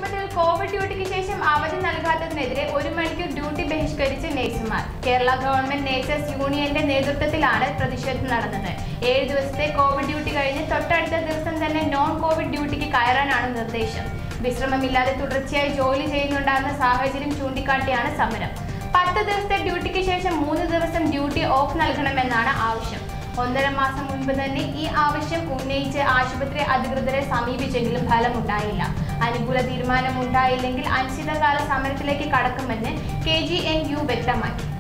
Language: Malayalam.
ആശുപത്രിയിൽ കോവിഡ് ഡ്യൂട്ടിക്ക് ശേഷം അവധി നൽകാത്തതിനെതിരെ ഒരു മണിക്കൂർ ഡ്യൂട്ടി ബഹിഷ്കരിച്ച് നഴ്സുമാർ കേരള ഗവൺമെന്റ് നഴ്സസ് യൂണിയന്റെ നേതൃത്വത്തിലാണ് പ്രതിഷേധം നടന്നത് ഏഴ് ദിവസത്തെ കോവിഡ് ഡ്യൂട്ടി കഴിഞ്ഞ് തൊട്ടടുത്ത ദിവസം തന്നെ നോൺ കോവിഡ് ഡ്യൂട്ടിക്ക് കയറാനാണ് നിർദ്ദേശം വിശ്രമമില്ലാതെ തുടർച്ചയായി ജോലി ചെയ്യുന്നുണ്ടാകുന്ന സാഹചര്യം ചൂണ്ടിക്കാട്ടിയാണ് സമരം പത്ത് ദിവസത്തെ ഡ്യൂട്ടിക്ക് ശേഷം മൂന്ന് ദിവസം ഡ്യൂട്ടി ഓഫ് നൽകണമെന്നാണ് ആവശ്യം ഒന്നര മാസം മുൻപ് തന്നെ ഈ ആവശ്യം ഉന്നയിച്ച് ആശുപത്രി അധികൃതരെ സമീപിച്ചെങ്കിലും ഫലമുണ്ടായില്ല അനുകൂല തീരുമാനം ഉണ്ടായില്ലെങ്കിൽ അനിശ്ചിതകാല സമരത്തിലേക്ക് കടക്കുമെന്ന് കെ ജി എൻ യു വ്യക്തമാക്കി